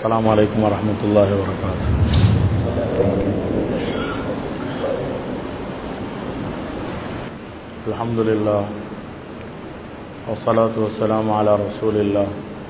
السلام عليكم ورحمة الله وبركاته الحمد لله والصلاة والسلام على رسول الله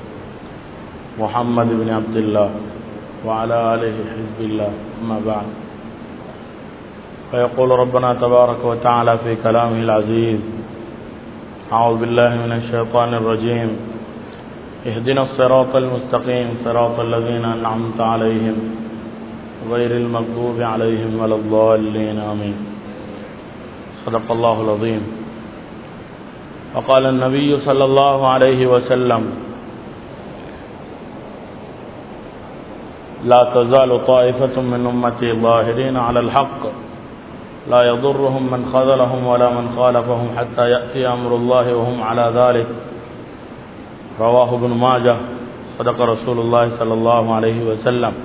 محمد بن عبد الله وعلى آله حزب الله أما بعد فيقول ربنا تبارك وتعالى في كلامه العزيز أعوذ بالله من الشيطان الرجيم اهدنا الصراط المستقيم صراط الذين أنعمت عليهم غير المغضوب عليهم ولا الضالين آمين صدق الله العظيم وقال النبي صلى الله عليه وسلم لا تزال طائفة من أمتي ظاهرين على الحق لا يضرهم من خذلهم ولا من خالفهم حتى يأتي أمر الله وهم على ذلك رواه ابن ماجه صدق رسول الله صلى الله عليه وسلم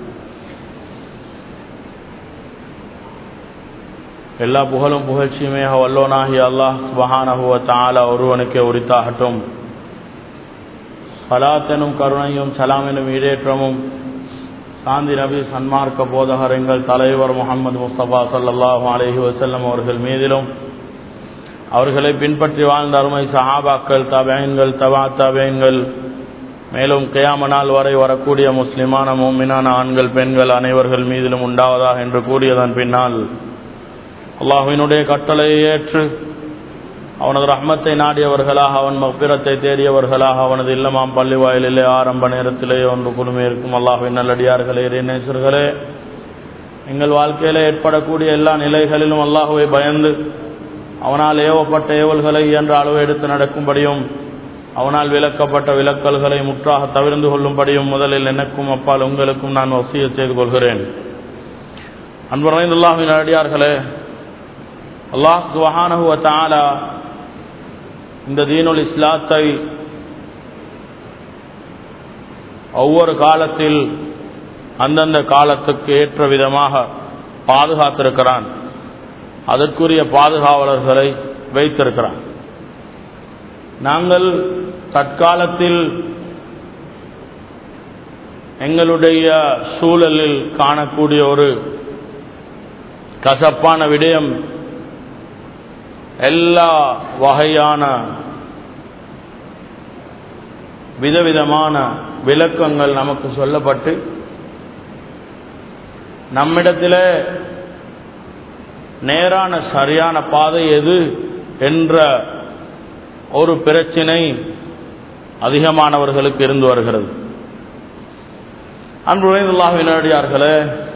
எல்லா புகழும் புகழ்ச்சியுமே வல்லோனாகிய அல்லாஹ் சுபஹானஹுவ தாலா ஒருவனுக்கே உரித்தாகட்டும் சலாத்தெனும் கருணையும் சலாமெனும் ஈடேற்றமும் சாந்தி நபி சன்மார்க்க போதகர் எங்கள் தலைவர் முகமது முஸ்தபா சல்லாஹூ அலஹி வசல்லம் அவர்கள் மீதிலும் அவர்களை பின்பற்றி வாழ்ந்த அருமை சஹாபாக்கள் தபைன்கள் தபா தபைன்கள் மேலும் கியாம நாள் வரை வரக்கூடிய முஸ்லிமான மோமினான ஆண்கள் பெண்கள் அனைவர்கள் மீதிலும் உண்டாவதாக என்று கூறியதன் பின்னால் அல்லாஹுவினுடைய கட்டளையை ஏற்று அவனது ரஹ்மத்தை நாடியவர்களாக அவன் மப்பிரத்தை தேடியவர்களாக அவனது இல்லமாம் பள்ளி வாயிலே ஆரம்ப நேரத்திலே ஒன்று குழுமே இருக்கும் அல்லாஹின் நல்லடியார்களே நேசர்களே எங்கள் வாழ்க்கையில ஏற்படக்கூடிய எல்லா நிலைகளிலும் அல்லாஹுவை பயந்து அவனால் ஏவப்பட்ட ஏவல்களை இயன்ற அளவு எடுத்து நடக்கும்படியும் அவனால் விளக்கப்பட்ட விளக்கல்களை முற்றாக தவிர்ந்து கொள்ளும்படியும் முதலில் எனக்கும் அப்பால் உங்களுக்கும் நான் வசிய செய்து கொள்கிறேன் அன்புரைந்துல்லாஹின் அடியார்களே அல்லாஹ் சுவஹானஹுவ தாலா இந்த தீனுல் இஸ்லாத்தை ஒவ்வொரு காலத்தில் அந்தந்த காலத்துக்கு ஏற்ற விதமாக பாதுகாத்திருக்கிறான் அதற்குரிய பாதுகாவலர்களை வைத்திருக்கிறான் நாங்கள் தற்காலத்தில் எங்களுடைய சூழலில் காணக்கூடிய ஒரு கசப்பான விடயம் எல்லா வகையான விதவிதமான விளக்கங்கள் நமக்கு சொல்லப்பட்டு நம்மிடத்தில் நேரான சரியான பாதை எது என்ற ஒரு பிரச்சினை அதிகமானவர்களுக்கு இருந்து வருகிறது அன்புழைந்துள்ளாவினடியார்களே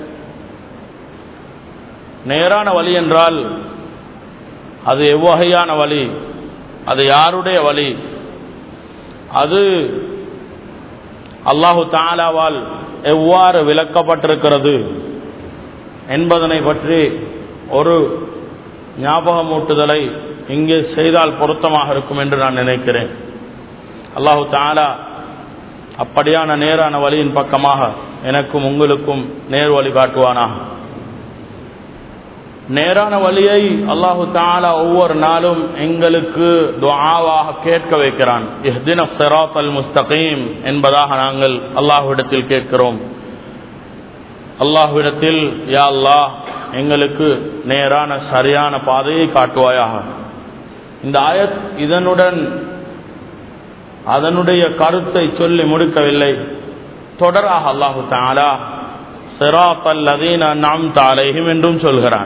நேரான வழி என்றால் அது எவ்வகையான வழி அது யாருடைய வழி அது அல்லாஹு தாலாவால் எவ்வாறு விளக்கப்பட்டிருக்கிறது என்பதனை பற்றி ஒரு ஞாபகமூட்டுதலை இங்கே செய்தால் பொருத்தமாக இருக்கும் என்று நான் நினைக்கிறேன் அல்லாஹு தாலா அப்படியான நேரான வழியின் பக்கமாக எனக்கும் உங்களுக்கும் நேர் வழி காட்டுவானாக நேரான வழியை அல்லாஹு தாலா ஒவ்வொரு நாளும் எங்களுக்கு துஆவாக கேட்க வைக்கிறான் இஹ்தின சிராத் அல் முஸ்தகீம் என்பதாக நாங்கள் அல்லாஹுவிடத்தில் கேட்கிறோம் அல்லாஹுவிடத்தில் யா அல்லாஹ் எங்களுக்கு நேரான சரியான பாதையை காட்டுவாயாக இந்த ஆயத் இதனுடன் அதனுடைய கருத்தை சொல்லி முடிக்கவில்லை தொடராக அல்லாஹு தாலா சிராத் அல்லதீன நாம் தாலேஹிம் என்றும் சொல்கிறான்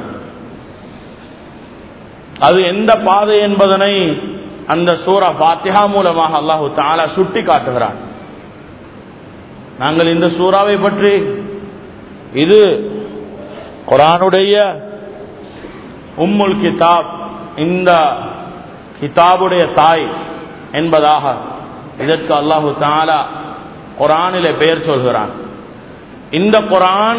அது எந்த பாதை என்பதனை அந்த சூரா பாத்திஹா மூலமாக அல்லாஹு தாலா சுட்டி காட்டுகிறான் நாங்கள் இந்த சூறாவை பற்றி இது குரானுடைய உம்முல் கிதாப் இந்த கிதாபுடைய தாய் என்பதாக இதற்கு அல்லாஹு தாலா குரானிலே பெயர் சொல்கிறான் இந்த குரான்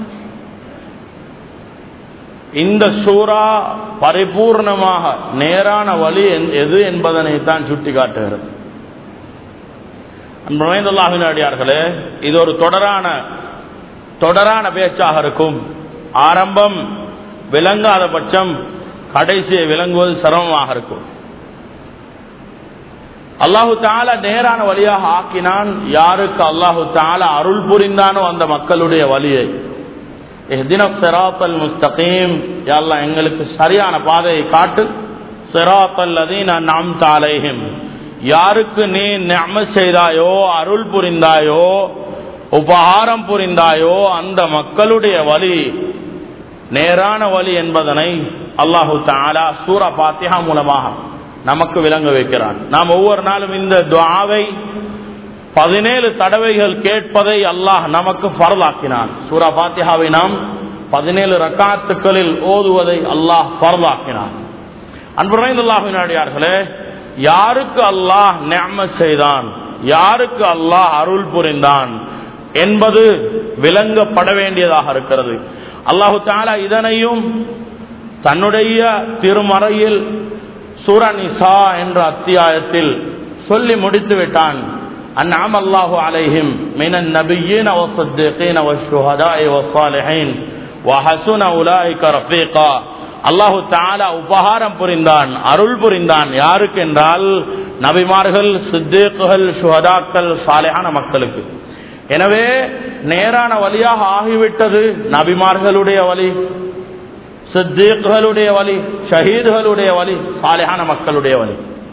இந்த சூறா பரிபூர்ணமாக நேரான வழி எது என்பதனை தான் சுட்டி காட்டுகிறது நுழைந்துள்ளாவின் அடியார்களே இது ஒரு தொடரான தொடரான பேச்சாக இருக்கும் ஆரம்பம் விளங்காத பட்சம் கடைசியை விளங்குவது சிரமமாக இருக்கும் அல்லாஹு தாலா நேரான வழியாக ஆக்கினான் யாருக்கு அல்லாஹு தாலா அருள் புரிந்தானோ அந்த மக்களுடைய வழியை சிராத்தல் முஸ்தகீம் எல்லாம் எங்களுக்கு சரியான பாதையை காட்டு சிராத்தல் நாம் தாலேஹிம் யாருக்கு நீ நன்மை செய்தாயோ அருள் புரிந்தாயோ உபகாரம் புரிந்தாயோ அந்த மக்களுடைய வழி நேரான வழி என்பதனை அல்லாஹு தாலா சூரா பாத்தியா மூலமாக நமக்கு விளங்க வைக்கிறான் நாம் ஒவ்வொரு நாளும் இந்த துவாவை பதினேழு தடவைகள் கேட்பதை அல்லாஹ் நமக்கு பரலாக்கினான் சூரா பாத்தியாவை நாம் பதினேழு ரக்காத்துக்களில் ஓதுவதை அல்லாஹ் பரலாக்கினான் அன்புரைந்துள்ளாஹினாடியார்களே யாருக்கு அல்லாஹ் நேம செய்தான் யாருக்கு அல்லாஹ் அருள் புரிந்தான் என்பது விளங்கப்பட வேண்டியதாக இருக்கிறது அல்லாஹு தாலா இதனையும் தன்னுடைய திருமறையில் சூரனிசா என்ற அத்தியாயத்தில் சொல்லி முடித்து விட்டான் அந்நாம் அல்லாஹு அலைஹிம் மினன் நபியின் والصديقين والشهداء والصالحين وحسن أولئك رفيقا அல்லாஹு தாலா உபகாரம் புரிந்தான் அருள் புரிந்தான் யாருக்கு என்றால் நபிமார்கள் சித்தேக்குகள் சுகதாக்கள் சாலையான மக்களுக்கு எனவே நேரான வழியாக ஆகிவிட்டது நபிமார்களுடைய வழி சித்தீக்குகளுடைய வழி ஷஹீதுகளுடைய வழி சாலையான மக்களுடைய வழி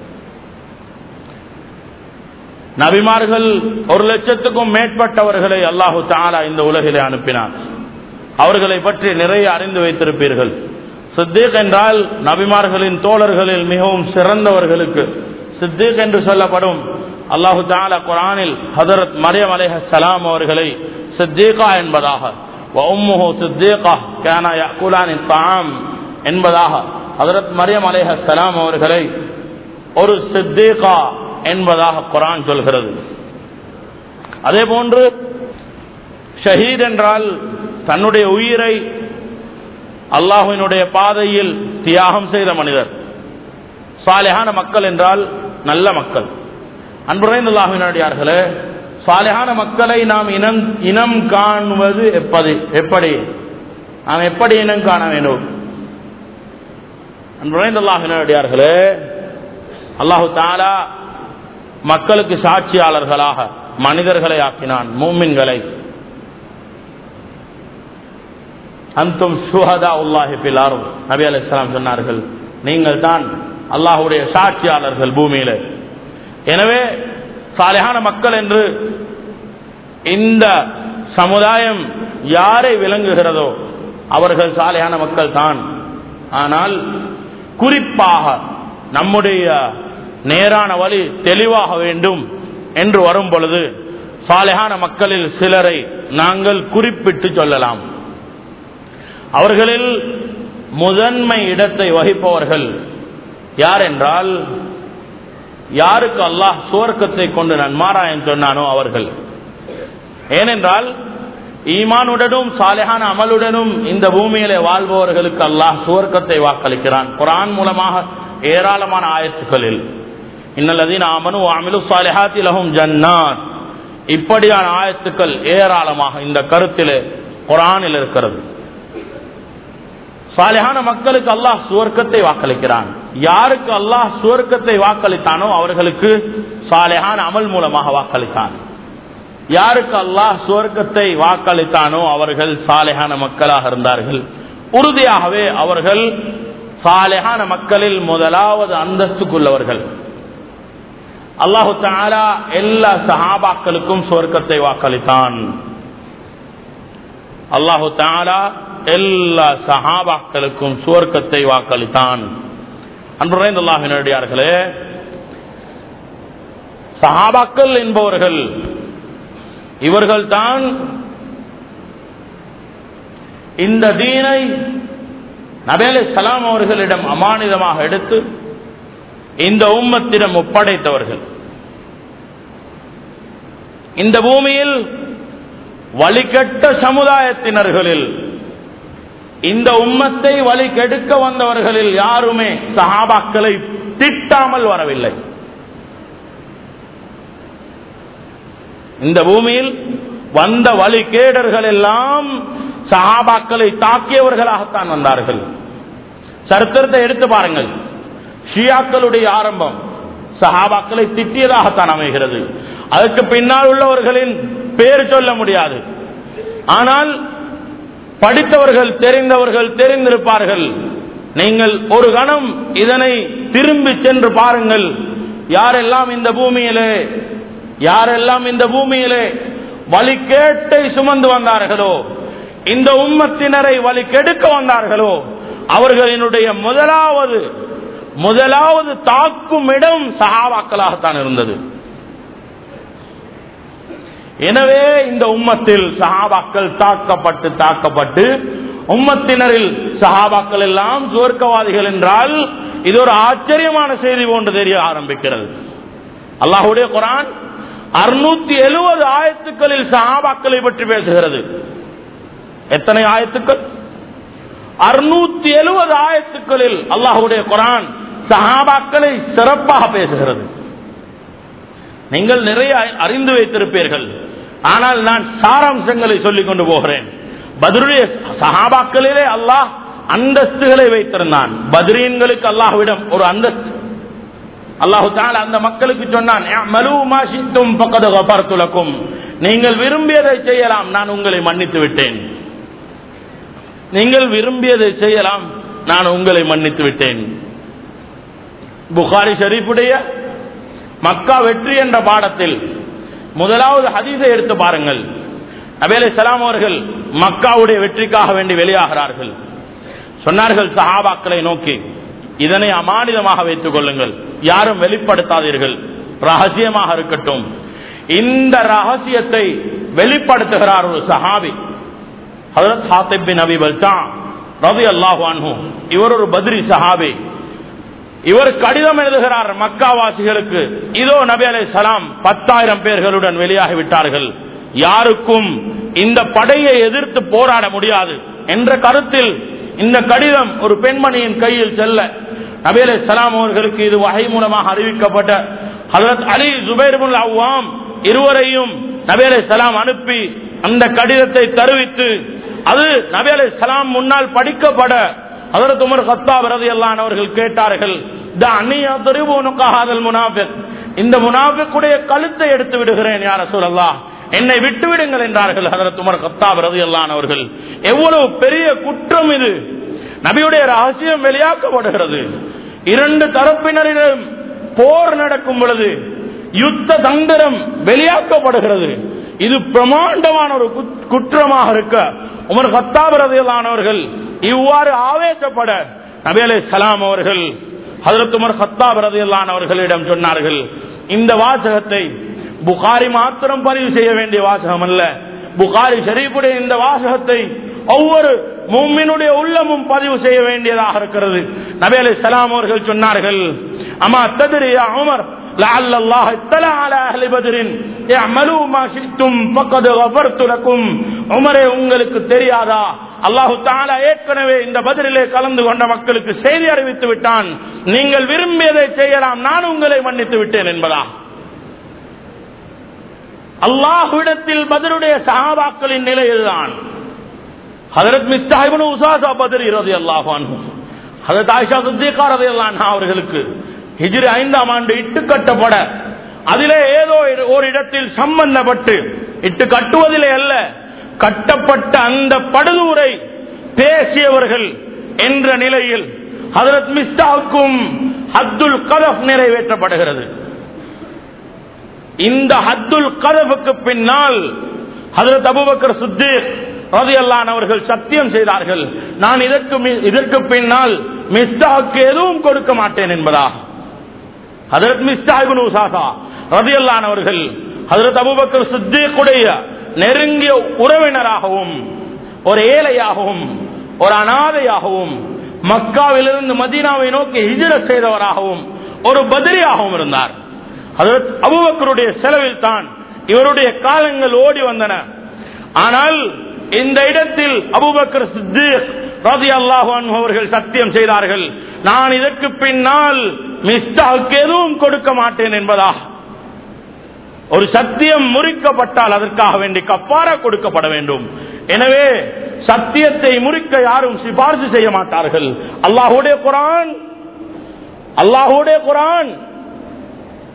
நபிமார்கள் ஒரு லட்சத்துக்கும் மேற்பட்டவர்களை அல்லாஹு தாலா இந்த உலகிலே அனுப்பினார் அவர்களை பற்றி நிறைய அறிந்து வைத்திருப்பீர்கள் சித்தீக் என்றால் நபிமார்களின் தோழர்களில் மிகவும் சிறந்தவர்களுக்கு சித்தீக் என்று சொல்லப்படும் அல்லாஹு தாலா குரானில் ஹதரத் மரியம் அலேஹ சலாம் அவர்களை சித்தீகா என்பதாக சித்தீகா கேனா யகுலானி தாம் என்பதாக ஹதரத் மரியம் அலேஹ சலாம் அவர்களை ஒரு சித்தீகா என்பதாக குரான் சொல்கிறது அதே போன்று ஷஹீத் என்றால் தன்னுடைய உயிரை அல்லாஹுவினுடைய பாதையில் தியாகம் செய்த மனிதர் சாலையான மக்கள் என்றால் நல்ல மக்கள் அன்புரைந்துள்ளாஹினாடியார்களே சாலையான மக்களை நாம் இனம் இனம் காணுவது எப்படி எப்படி நாம் எப்படி இனம் காண வேண்டும் அன்புரைந்துள்ளாஹினாடியார்களே அல்லாஹு தாலா மக்களுக்கு சாட்சியாளர்களாக மனிதர்களை ஆக்கினான் மூமின்களை அந்தும் சுஹதா உல்லாஹி பிலாரும் நபி அலி இஸ்லாம் சொன்னார்கள் நீங்கள் தான் அல்லாஹுடைய சாட்சியாளர்கள் பூமியில எனவே சாலையான மக்கள் என்று இந்த சமுதாயம் யாரை விளங்குகிறதோ அவர்கள் சாலையான மக்கள் தான் ஆனால் குறிப்பாக நம்முடைய நேரான வழி தெளிவாக வேண்டும் என்று வரும் பொழுது சாலையான மக்களில் சிலரை நாங்கள் குறிப்பிட்டு சொல்லலாம் அவர்களில் முதன்மை இடத்தை வகிப்பவர்கள் யார் என்றால் யாருக்கு அல்லாஹ் சுவர்க்கத்தை கொண்டு நன்மாராயன் சொன்னானோ அவர்கள் ஏனென்றால் ஈமானுடனும் சாலையான அமலுடனும் இந்த பூமியிலே வாழ்பவர்களுக்கு அல்லாஹ் சுவர்க்கத்தை வாக்களிக்கிறான் குரான் மூலமாக ஏராளமான ஆயத்துக்களில் இன்னல்லதீன் ஆமனு அமிலு சாலிஹாத்திலகும் ஜன்னான் இப்படியான ஆயத்துக்கள் ஏராளமாக இந்த கருத்திலே குரானில் இருக்கிறது சாலையான மக்களுக்கு அல்லாஹ் சுவர்க்கத்தை வாக்களிக்கிறான் யாருக்கு அல்லாஹ் சுவர்க்கத்தை வாக்களித்தானோ அவர்களுக்கு சாலையான அமல் மூலமாக வாக்களித்தான் யாருக்கு அல்லாஹ் சுவர்க்கத்தை வாக்களித்தானோ அவர்கள் சாலையான மக்களாக இருந்தார்கள் உறுதியாகவே அவர்கள் சாலையான மக்களில் முதலாவது அந்தஸ்துக்குள்ளவர்கள் அல்லாஹு தாலா எல்லா சஹாபாக்களுக்கும் சுவர்க்கத்தை வாக்களித்தான் அல்லாஹு தாலா எல்லா சஹாபாக்களுக்கும் சுவர்க்கத்தை வாக்களித்தான் அன்புரைந்துள்ளாஹினடியார்களே சஹாபாக்கள் என்பவர்கள் இவர்கள் தான் இந்த தீனை நபேலை சலாம் அவர்களிடம் அமானிதமாக எடுத்து இந்த உம்மத்திடம் ஒப்படைத்தவர்கள் இந்த பூமியில் வழிகட்ட சமுதாயத்தினர்களில் இந்த உம்மத்தை வழி கெடுக்க வந்தவர்களில் யாருமே சஹாபாக்களை திட்டாமல் வரவில்லை இந்த பூமியில் வந்த வழிகேடர்கள் எல்லாம் சஹாபாக்களை தாக்கியவர்களாகத்தான் வந்தார்கள் சரித்திரத்தை எடுத்து பாருங்கள் ஷியாக்களுடைய ஆரம்பம் சஹாபாக்களை திட்டியதாகத்தான் அமைகிறது அதற்கு பின்னால் உள்ளவர்களின் பேர் சொல்ல முடியாது ஆனால் படித்தவர்கள் தெரிந்தவர்கள் தெரிந்திருப்பார்கள் நீங்கள் ஒரு கணம் இதனை திரும்பி சென்று பாருங்கள் யாரெல்லாம் இந்த பூமியிலே யாரெல்லாம் இந்த பூமியிலே வழிகேட்டை சுமந்து வந்தார்களோ இந்த உம்மத்தினரை வழி கெடுக்க வந்தார்களோ அவர்களினுடைய முதலாவது முதலாவது தாக்கும் இடம் சஹாபாக்களாகத்தான் இருந்தது எனவே இந்த உம்மத்தில் சஹாபாக்கள் தாக்கப்பட்டு தாக்கப்பட்டு உம்மத்தினரில் சஹாபாக்கள் எல்லாம் சுவர்க்கவாதிகள் என்றால் இது ஒரு ஆச்சரியமான செய்தி போன்று தெரிய ஆரம்பிக்கிறது அல்லாஹுடைய குரான் அறுநூத்தி எழுபது ஆயத்துக்களில் சஹாபாக்களை பற்றி பேசுகிறது எத்தனை ஆயத்துக்கள் அறுநூத்தி எழுபது ஆயத்துக்களில் அல்லாஹுடைய குரான் சஹாபாக்களை சிறப்பாக பேசுகிறது நீங்கள் நிறைய அறிந்து வைத்திருப்பீர்கள் ஆனால் நான் சாராம்சங்களை சொல்லிக் கொண்டு போகிறேன் பத்ருடைய சஹாபாக்களிலே அல்லாஹ் அந்தஸ்துகளை வைத்திருந்தான் பத்ரீன்களுக்கு அல்லாஹ்விடம் ஒரு அந்தஸ்து அல்லாஹு தால அந்த மக்களுக்கு சொன்னான் நீங்கள் விரும்பியதை செய்யலாம் நான் உங்களை மன்னித்து விட்டேன் நீங்கள் விரும்பியதை செய்யலாம் நான் உங்களை மன்னித்து விட்டேன் புகாரி ஷரீஃபுடைய மக்கா வெற்றி என்ற பாடத்தில் முதலாவது ஹதீஸை எடுத்து பாருங்கள் நபேலை சலாம் அவர்கள் மக்காவுடைய வெற்றிக்காக வேண்டி வெளியாகிறார்கள் சொன்னார்கள் சஹாபாக்களை நோக்கி இதனை அமானிதமாக வைத்துக் கொள்ளுங்கள் யாரும் வெளிப்படுத்தாதீர்கள் ரகசியமாக இருக்கட்டும் இந்த ரகசியத்தை வெளிப்படுத்துகிறார் ஒரு சஹாபி ஹதரத் ஹாத்திப் பின் அபி பல்தா ரவி அல்லாஹு இவர் ஒரு பத்ரி சஹாபி இவர் கடிதம் எழுதுகிறார் மக்காவாசிகளுக்கு இதோ நபி அலை சலாம் பத்தாயிரம் பேர்களுடன் வெளியாகி விட்டார்கள் யாருக்கும் இந்த படையை எதிர்த்து போராட முடியாது என்ற கருத்தில் இந்த கடிதம் ஒரு பெண்மணியின் கையில் செல்ல நபி அலை சலாம் அவர்களுக்கு இது வகை மூலமாக அறிவிக்கப்பட்ட ஹசரத் அலி ஜுபைர்முல் அவ்வாம் இருவரையும் நபி அலை சலாம் அனுப்பி அந்த கடிதத்தை தருவித்து அது நபி அலை சலாம் முன்னால் படிக்கப்பட அதற்கு உமர் கத்தாப் ரதியல்லான் அவர்கள் கேட்டார்கள் இந்த முனாஃபிக்குடைய கழுத்தை எடுத்து விடுகிறேன் யார சொல்லல்லா என்னை விட்டு விடுங்கள் என்றார்கள் ஹதரத் உமர் கத்தாப் ரதியல்லான் அவர்கள் எவ்வளவு பெரிய குற்றம் இது நபியுடைய ரகசியம் வெளியாக்கப்படுகிறது இரண்டு தரப்பினரிடம் போர் நடக்கும் பொழுது யுத்த தந்திரம் வெளியாக்கப்படுகிறது இது பிரமாண்டமான ஒரு குற்றமாக இருக்க உமர் கத்தாப் ரதியல்லானவர்கள் இவ்வாறு ஆவேசப்பட நபி அலை சலாம் அவர்கள் ஹதரத் உமர் ஹத்தாப் ரதியல்லான் அவர்களிடம் சொன்னார்கள் இந்த வாசகத்தை புகாரி மாத்திரம் பதிவு செய்ய வேண்டிய வாசகம் அல்ல புகாரி ஷரீஃபுடைய இந்த வாசகத்தை ஒவ்வொரு மும்மினுடைய உள்ளமும் பதிவு செய்ய வேண்டியதாக இருக்கிறது நபி அலை சலாம் அவர்கள் சொன்னார்கள் அம்மா ததிரியா உமர் لعل الله اطلع على اهل بدر اعملوا ما شئتم فقد غفرت لكم உமரே உங்களுக்கு தெரியாதா அல்லாஹு தாலா ஏற்கனவே இந்த பதிலிலே கலந்து கொண்ட மக்களுக்கு செய்தி அறிவித்து விட்டான் நீங்கள் விரும்பியதை செய்யலாம் நான் உங்களை மன்னித்து விட்டேன் என்பதா அல்லாஹுவிடத்தில் பதிலுடைய சஹாபாக்களின் நிலை இதுதான் ஹதரத் மிஸ்தாஹிபுன் உசாசா பதில் இரது அல்லாஹான் ஹதரத் ஆயிஷா சித்திகா ரதி அவர்களுக்கு ஹிஜ்ரி ஐந்தாம் ஆண்டு இட்டு கட்டப்பட அதிலே ஏதோ ஒரு இடத்தில் சம்பந்தப்பட்டு இட்டு கட்டுவதிலே அல்ல கட்டப்பட்ட அந்த படுதூரை பேசியவர்கள் என்ற நிலையில் ஹதரத் மிஸ்டாவுக்கும் ஹத்துல் கதப் நிறைவேற்றப்படுகிறது இந்த ஹத்துல் கதவுக்கு பின்னால் ஹதரத் அபுபக்கர் சுத்தீர் ரதியல்லான் அவர்கள் சத்தியம் செய்தார்கள் நான் இதற்கு இதற்கு பின்னால் மிஸ்டாவுக்கு எதுவும் கொடுக்க மாட்டேன் என்பதா ஹதரத் மிஸ்டாஹிபின் உசாசா ரதியல்லான் அவர்கள் ஹதரத் அபுபக்கர் சித்திக்குடைய நெருங்கிய உறவினராகவும் ஒரு ஏழையாகவும் ஒரு அனாதையாகவும் மக்காவிலிருந்து மதீனாவை நோக்கி ஹிஜர செய்தவராகவும் ஒரு பதிரியாகவும் இருந்தார் ஹதரத் அபுபக்கருடைய செலவில் தான் இவருடைய காலங்கள் ஓடி வந்தன ஆனால் இந்த இடத்தில் அபுபக்கர் சித்திக் ரதி அல்லாஹு அவர்கள் சத்தியம் செய்தார்கள் நான் இதற்கு பின்னால் மிஸ்டாவுக்கு எதுவும் கொடுக்க மாட்டேன் என்பதா ஒரு சத்தியம் முறிக்கப்பட்டால் அதற்காக வேண்டி கப்பாரா கொடுக்கப்பட வேண்டும் எனவே சத்தியத்தை முறிக்க யாரும் சிபார்சு செய்ய மாட்டார்கள் அல்லாஹுடைய குரான் அல்லாஹுடைய குரான்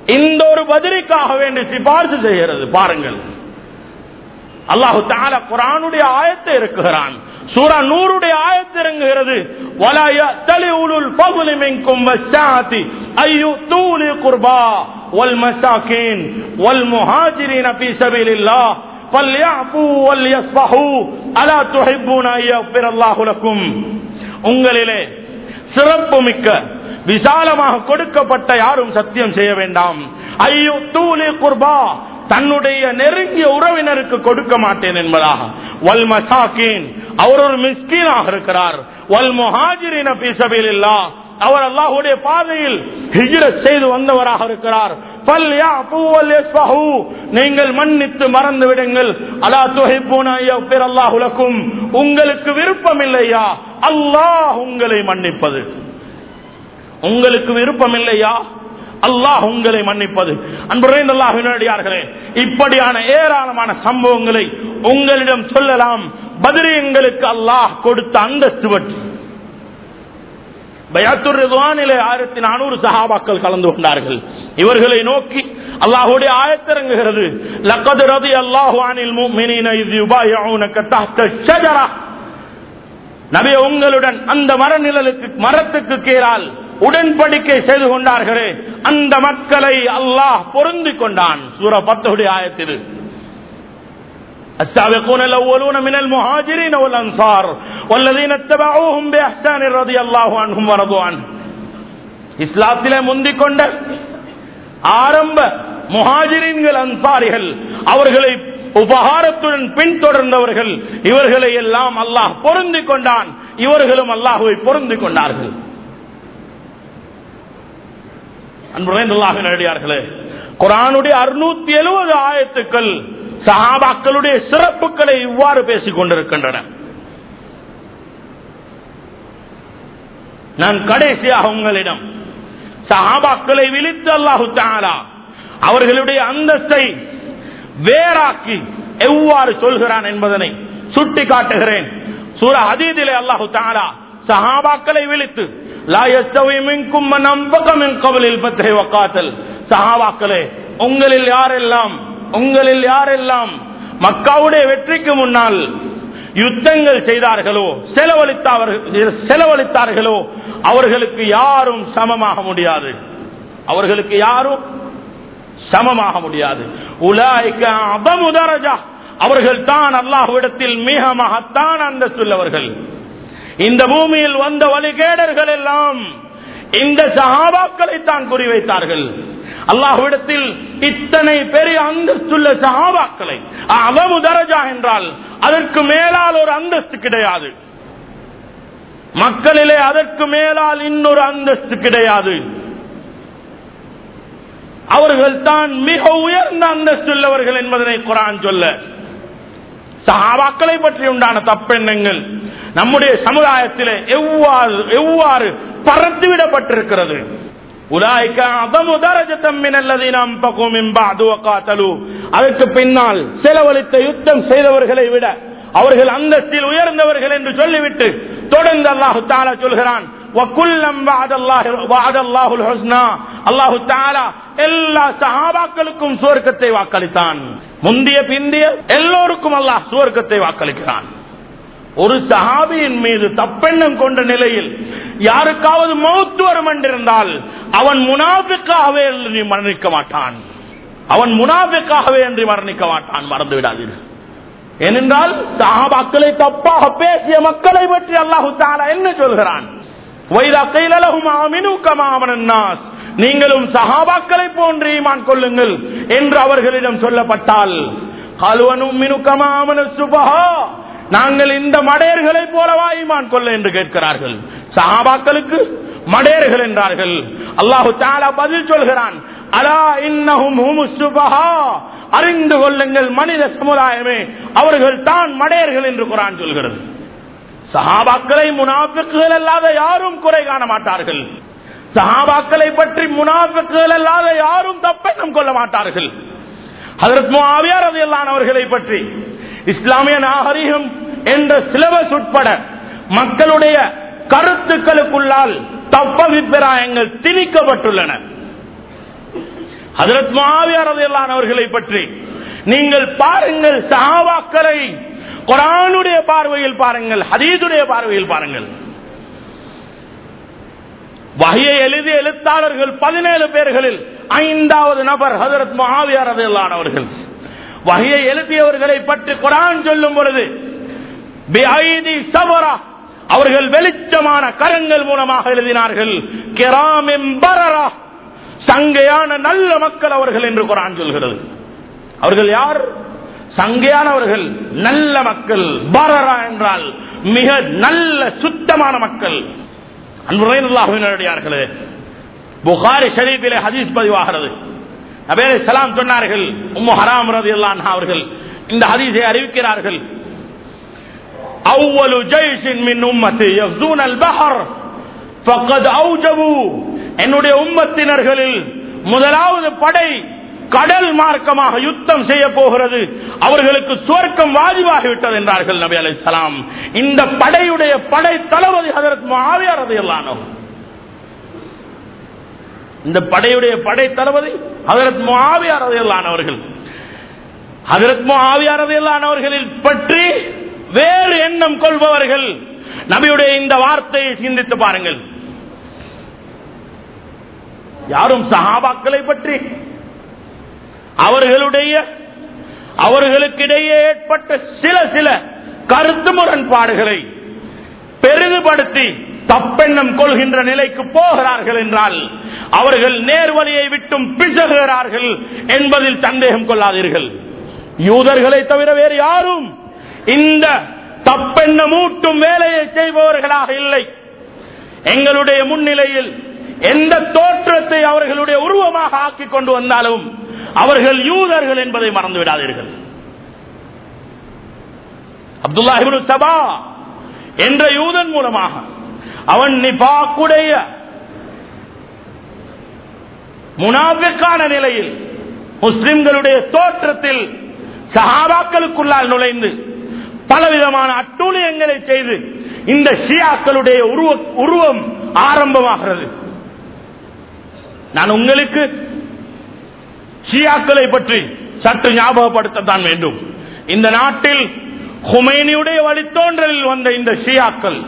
இந்த ஒரு பதிலுக்காக வேண்டி சிபார்சு செய்கிறது பாருங்கள் அல்லாஹு தால குரானுடைய ஆயத்தை இருக்குகிறான் சூரா நூறுடைய ஆயத்து இறங்குகிறது وَلَا يَأْتَلِ أُولُو الْفَضْلِ مِنكُمْ وَالسَّعَةِ أَن يُؤْتُوا أُولِي الْقُرْبَى وَالْمَسَاكِينِ وَالْمُهَاجِرِينَ فِي سَبِيلِ اللَّهِ فَلْيَعْفُوا وَلْيَصْفَحُوا أَلَا تُحِبُّونَ أَن يَغْفِرَ اللَّهُ لَكُمْ உங்களிலே சிறப்பு மிக்க விசாலமாக கொடுக்கப்பட்ட யாரும் சத்தியம் செய்ய வேண்டாம் ஐயோ தூளி குர்பா தன்னுடைய நெருங்கிய உறவினருக்கு கொடுக்க மாட்டேன் என்பதாக வல் மசாக்கின் அவர் ஒரு மிஸ்கீனாக இருக்கிறார் வல் முஹாஜிரின பீசபில்லா அவர் அல்லாஹ்வுடைய பாதையில் ஹிஜ்ரத் செய்து வந்தவராக இருக்கிறார் فَلْيَعْفُوا وَلْيَصْفَحُوا. நீங்கள் மன்னித்து மறந்து விடுங்கள் அலா துஹிப்பூன யக்ஃபிர் அல்லாஹு லக்கும் உங்களுக்கு விருப்பம் இல்லையா அல்லாஹ் உங்களை மன்னிப்பது உங்களுக்கு விருப்பம் இல்லையா அல்லாஹ் உங்களை மன்னிப்பது அன்புரைந்த அல்லாஹினடியார்களே இப்படியான ஏராளமான சம்பவங்களை உங்களிடம் சொல்லலாம் பதிரியங்களுக்கு அல்லாஹ் கொடுத்த அந்தஸ்து பற்றி பயாத்துர் ரிதுவானிலே ஆயிரத்தி நானூறு சஹாபாக்கள் கலந்து கொண்டார்கள் இவர்களை நோக்கி அல்லாஹுடைய ஆயத்திறங்குகிறது லக்கது ரதி அல்லாஹு அனில் முஃமினீன இஸ் யுபாயிஊனக தஹ்த ஷஜரா நபி உங்களுடன் அந்த மரநிழலுக்கு மரத்துக்கு கீழால் உடன்படிக்கை செய்து கொண்டார்களே அந்த மக்களை அல்லாஹ் பொருந்திக் கொண்டான் சூர பத்துடைய ஆயத்தில் السابقون الأولون من المهاجرين والأنصار والذين اتبعوهم بإحسان رضي الله عنهم ورضوا عنه இஸ்லாத்திலே முந்திக் கொண்ட ஆரம்ப முஹாஜிரின்கள் அன்சாரிகள் அவர்களை உபகாரத்துடன் பின்தொடர்ந்தவர்கள் இவர்களை எல்லாம் அல்லாஹ் பொருந்திக் கொண்டான் இவர்களும் அல்லாஹுவை பொருந்திக் கொண்டார்கள் அன்புரைந்துள்ளாக நேடியார்களே குரானுடைய அறுநூத்தி எழுபது ஆயத்துக்கள் சஹாபாக்களுடைய சிறப்புகளை இவ்வாறு பேசிக் கொண்டிருக்கின்றன நான் கடைசியாக உங்களிடம் சஹாபாக்களை விழித்து அல்லாஹு தாரா அவர்களுடைய அந்தஸ்தை வேறாக்கி எவ்வாறு சொல்கிறான் என்பதனை சுட்டி காட்டுகிறேன் சூர அதீதிலே அல்லாஹு தாரா சஹாபாக்களை விழித்து லா யஸ்தவி மின்கும் மன் அன்பக மின் கபலில் பத்ரை வக்காத்தல் சஹாபாக்களே உங்களில் யாரெல்லாம் உங்களில் யாரெல்லாம் மக்காவுடைய வெற்றிக்கு முன்னால் யுத்தங்கள் செய்தார்களோ செலவழித்தார்கள் செலவழித்தார்களோ அவர்களுக்கு யாரும் சமமாக முடியாது அவர்களுக்கு யாரும் சமமாக முடியாது உலாய்க்க அபமுதரஜா அவர்கள் தான் அல்லாஹ்விடத்தில் மிக மகத்தான் அந்த சொல்லவர்கள் இந்த பூமியில் வந்த வழிகேடர்கள் எல்லாம் இந்த சஹாபாக்களை தான் குறிவைத்தார்கள் அல்லாஹ்விடத்தில் இத்தனை பெரிய அந்தஸ்துள்ள சஹாபாக்களை அவமு தரஜா என்றால் அதற்கு மேலால் ஒரு அந்தஸ்து கிடையாது மக்களிலே அதற்கு மேலால் இன்னொரு அந்தஸ்து கிடையாது அவர்கள் தான் மிக உயர்ந்த அந்தஸ்துள்ளவர்கள் என்பதனை குரான் சொல்ல சஹாபாக்களை பற்றி உண்டான தப்பெண்ணங்கள் நம்முடைய சமுதாயத்திலே எவ்வாறு எவ்வாறு பறந்துவிடப்பட்டிருக்கிறது உலாய்க்க அதமுதரஜத்தம்மினல்லதீனம் பகும் பாதுவக்காத்தலு அதற்கு பின்னால் செலவழித்த யுத்தம் செய்தவர்களை விட அவர்கள் அந்தஸ்தில் உயர்ந்தவர்கள் என்று சொல்லிவிட்டு தொடர்ந்து அல்லாஹு தாலா சொல்கிறான் அல்லாஹு தாலா எல்லா சஹாபாக்களுக்கும் சுவர்க்கத்தை வாக்களித்தான் முந்திய பிந்திய எல்லோருக்கும் அல்லாஹ் சுவர்க்கத்தை வாக்களிக்கிறான் ஒரு சஹாபியின் மீது தப்பெண்ணம் கொண்ட நிலையில் யாருக்காவது மௌத்து வரும் என்றிருந்தால் அவன் முனாபிக்காகவே என்று மரணிக்க மாட்டான் அவன் முனாபிக்காகவே என்று மரணிக்க மாட்டான் மறந்து விடாதீர்கள் ஏனென்றால் சஹாபாக்களை தப்பாக பேசிய மக்களை பற்றி அல்லாஹு தாலா என்ன சொல்கிறான் நீங்களும் சஹாபாக்களை போன்று ஈமான் கொள்ளுங்கள் என்று அவர்களிடம் சொல்லப்பட்டால் நாங்கள் இந்த மடையர்களை போலவா ஈமான் கொள்ள என்று கேட்கிறார்கள் சஹாபாக்களுக்கு மடையர்கள் என்றார்கள் அல்லாஹு தாலா பதில் சொல்கிறான் அலா இன்னஹும் அறிந்து கொள்ளுங்கள் மனித சமுதாயமே அவர்கள் தான் மடையர்கள் என்று குரான் சொல்கிறது சஹாபாக்களை முனாபிக்குகள் அல்லாத யாரும் குறை காண மாட்டார்கள் சஹாபாக்களை பற்றி முனாபிக்குகள் அல்லாத யாரும் தப்பெண்ணம் கொள்ள மாட்டார்கள் அதற்கு மாவியார் அவர்களை பற்றி இஸ்லாமிய நாகரிகம் என்ற சிலபஸ் உட்பட மக்களுடைய கருத்துக்களுக்குள்ளால் தப்ப அபிப்பிராயங்கள் திணிக்கப்பட்டுள்ளன ஹதரத் மாவியார் அவர்களை பற்றி நீங்கள் பாருங்கள் சஹாபாக்களை குரானுடைய பார்வையில் பாருங்கள் ஹதீதுடைய பார்வையில் பாருங்கள் வகையை எழுதிய எழுத்தாளர்கள் பதினேழு பேர்களில் ஐந்தாவது நபர் ஹதரத் மகாவியார் அவர்கள் வகையை எழுதியவர்களை பற்றி குரான் சொல்லும் பொழுது பிஐதி சபரா அவர்கள் வெளிச்சமான கரங்கள் மூலமாக எழுதினார்கள் கிராமிம் பரரா சங்கையான நல்ல மக்கள் அவர்கள் என்று குரான் சொல்கிறது அவர்கள் யார் சங்கையானவர்கள் நல்ல மக்கள் பரரா என்றால் மிக நல்ல சுத்தமான மக்கள் அன்புரையார்களே புகாரி ஷரீஃபிலே ஹதீஸ் பதிவாகிறது நபே சலாம் சொன்னார்கள் உம்மு ஹராம் ரதி அவர்கள் இந்த ஹதீஸை அறிவிக்கிறார்கள் أول جيش من أمتي يغزون البحر فقد أوجبوا என்னுடைய உம்மத்தினர்களில் முதலாவது படை கடல் மார்க்கமாக யுத்தம் செய்ய போகிறது அவர்களுக்கு சுவர்க்கம் வாஜிவாகிவிட்டது என்றார்கள் நபி அலை சலாம் இந்த படையுடைய படை தளபதி ஹதரத் மாவியார் அதையெல்லாம் இந்த படையுடைய படை தளபதி ஹதரத் மாவியார் அதையெல்லானவர்கள் ஹதரத் மாவியார் அதையெல்லானவர்களில் பற்றி வேறு எண்ணம் கொள்பவர்கள் நபியுடைய இந்த வார்த்தையை சிந்தித்து பாருங்கள் யாரும் சஹாபாக்களை பற்றி அவர்களுடைய அவர்களுக்கிடையே ஏற்பட்ட சில சில கருத்து முரண்பாடுகளை பெரிதுபடுத்தி தப்பெண்ணம் கொள்கின்ற நிலைக்கு போகிறார்கள் என்றால் அவர்கள் நேர்வழியை விட்டும் பிசகுகிறார்கள் என்பதில் சந்தேகம் கொள்ளாதீர்கள் யூதர்களை தவிர வேறு யாரும் இந்த தப்பெண்ணமூட்டும் வேலையை செய்பவர்களாக இல்லை எங்களுடைய முன்னிலையில் எந்த தோற்றத்தை அவர்களுடைய உருவமாக ஆக்கி கொண்டு வந்தாலும் அவர்கள் யூதர்கள் என்பதை மறந்து விடாதீர்கள் அப்துல்லா சபா என்ற யூதன் மூலமாக அவன் நிபாக்குடைய முனாபிக்கான நிலையில் முஸ்லிம்களுடைய தோற்றத்தில் சஹாபாக்களுக்குள்ளால் நுழைந்து பலவிதமான அட்டூழியங்களை செய்து இந்த ஷியாக்களுடைய உருவ உருவம் ஆரம்பமாகிறது நான் உங்களுக்கு ஷியாக்களை பற்றி சற்று ஞாபகப்படுத்தத்தான் வேண்டும் இந்த நாட்டில் ஹுமைனியுடைய வழித்தோன்றலில் வந்த இந்த ஷியாக்கள்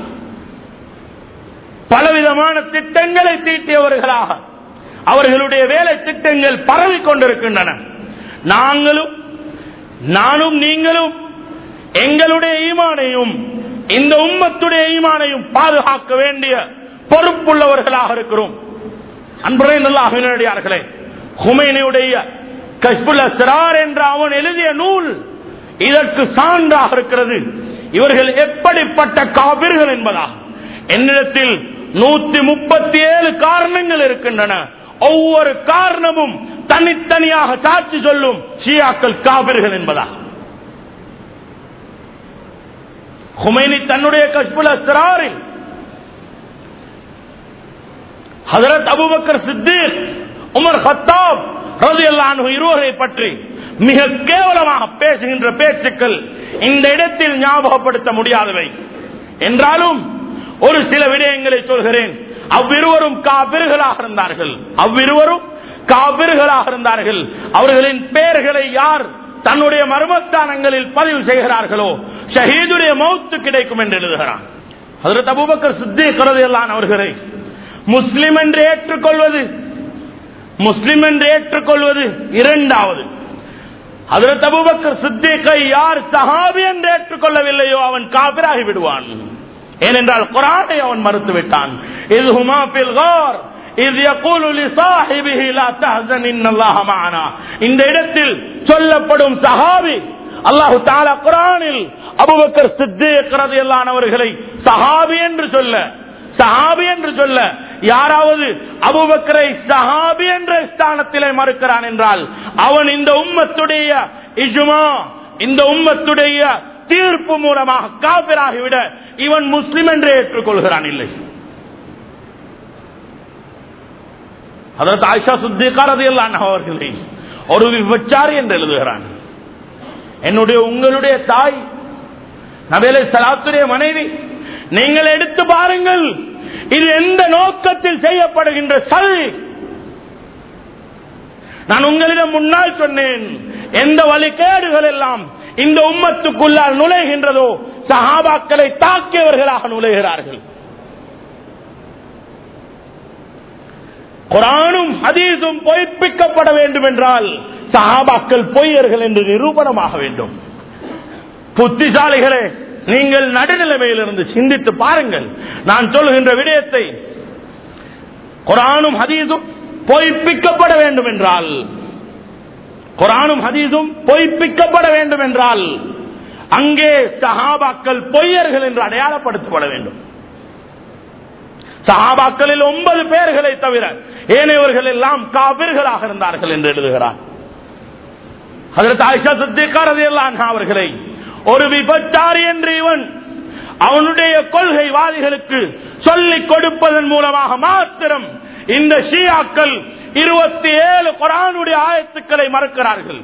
பலவிதமான திட்டங்களை தீட்டியவர்களாக அவர்களுடைய வேலை திட்டங்கள் பரவி கொண்டிருக்கின்றன நாங்களும் நானும் நீங்களும் எங்களுடைய ஈமானையும் இந்த உம்மத்துடைய ஈமானையும் பாதுகாக்க வேண்டிய பொறுப்புள்ளவர்களாக இருக்கிறோம் அன்புரை நல்ல அபிநடிகார்களே ஹுமைனியுடைய கஷ்புல் சிறார் என்ற அவன் எழுதிய நூல் இதற்கு சான்றாக இருக்கிறது இவர்கள் எப்படிப்பட்ட காவிர்கள் என்பதா என்னிடத்தில் நூத்தி முப்பத்தி ஏழு காரணங்கள் இருக்கின்றன ஒவ்வொரு காரணமும் தனித்தனியாக சாட்சி சொல்லும் ஷியாக்கள் காவிர்கள் என்பதா ஹுமைனி தன்னுடைய கஷ்புல் சிறாரில் ஹதரத் அபுபக்கர் சித்திக் உமர் ஹத்தாப் இருவரை பற்றி மிக கேவலமாக பேசுகின்ற பேச்சுக்கள் இந்த இடத்தில் ஞாபகப்படுத்த முடியாதவை என்றாலும் ஒரு சில விடயங்களை சொல்கிறேன் அவ்விருவரும் காபிர்களாக இருந்தார்கள் அவ்விருவரும் காபிர்களாக இருந்தார்கள் அவர்களின் பெயர்களை யார் தன்னுடைய மர்மஸ்தானங்களில் பதிவு செய்கிறார்களோ ஷஹீதுடைய மௌத்து கிடைக்கும் என்று எழுதுகிறான் அதற்கு அபுபக்கர் சித்தி கருதையெல்லாம் அவர்களை முஸ்லிம் என்று ஏற்றுக்கொள்வது முஸ்லிம் என்று ஏற்றுக்கொள்வது இரண்டாவது அதற்கு அபுபக்கர் சித்திகை யார் சஹாபி என்று ஏற்றுக்கொள்ளவில்லையோ அவன் காபிராகி விடுவான் ஏனென்றால் குரானை அவன் மறுத்து விட்டான் இது ஹுமாபில் கார் இது யகூலு லிசாஹிபிஹி லா தஹ்சன் இன்னல்லாஹ மஅனா இந்த இடத்தில் சொல்லப்படும் சஹாபி அல்லாஹு தஆலா குர்ஆனில் அபூபக்கர் சித்தீக் ரலியல்லாஹு அவர்களை சஹாபி என்று சொல்ல சஹாபி என்று சொல்ல யாராவது அபுபக்கரை சஹாபி என்ற ஸ்தானத்திலே மறுக்கிறான் என்றால் அவன் இந்த உம்மத்துடைய இஜுமா இந்த உம்மத்துடைய தீர்ப்பு மூலமாக காபிராகிவிட இவன் முஸ்லிம் என்று ஏற்றுக்கொள்கிறான் இல்லை அதற்கு ஆயிஷா சுத்திகாரது அவர்களை ஒரு விபச்சாரி என்று எழுதுகிறான் என்னுடைய உங்களுடைய தாய் நவேலை சலாத்துடைய மனைவி நீங்கள் எடுத்து பாருங்கள் இது எந்த நோக்கத்தில் செய்யப்படுகின்ற சதி நான் உங்களிடம் முன்னால் சொன்னேன் எந்த வழிகேடுகள் எல்லாம் இந்த உம்மத்துக்குள்ளால் நுழைகின்றதோ சஹாபாக்களை தாக்கியவர்களாக நுழைகிறார்கள் குரானும் ஹதீஸும் பொய்ப்பிக்கப்பட வேண்டும் என்றால் சஹாபாக்கள் பொய்யர்கள் என்று நிரூபணமாக வேண்டும் புத்திசாலிகளே நீங்கள் நடுநிலைமையிலிருந்து சிந்தித்து பாருங்கள் நான் சொல்கின்ற விடயத்தை குரானும் ஹதீஸும் பொய்ப்பிக்கப்பட வேண்டும் என்றால் குரானும் ஹதீஸும் பொய்ப்பிக்கப்பட வேண்டும் என்றால் அங்கே சஹாபாக்கள் பொய்யர்கள் என்று அடையாளப்படுத்தப்பட வேண்டும் சஹாபாக்களில் ஒன்பது பேர்களை தவிர ஏனையவர்கள் எல்லாம் காவிர்களாக இருந்தார்கள் என்று எழுதுகிறார் அதற்கு ஆயிஷா சித்திகாரதி அவர்களை ஒரு விபச்சாரி என்று இவன் அவனுடைய கொள்கைவாதிகளுக்கு சொல்லிக் கொடுப்பதன் மூலமாக மாத்திரம் இந்த ஷியாக்கள் இருபத்தி ஏழு குரானுடைய ஆயத்துக்களை மறுக்கிறார்கள்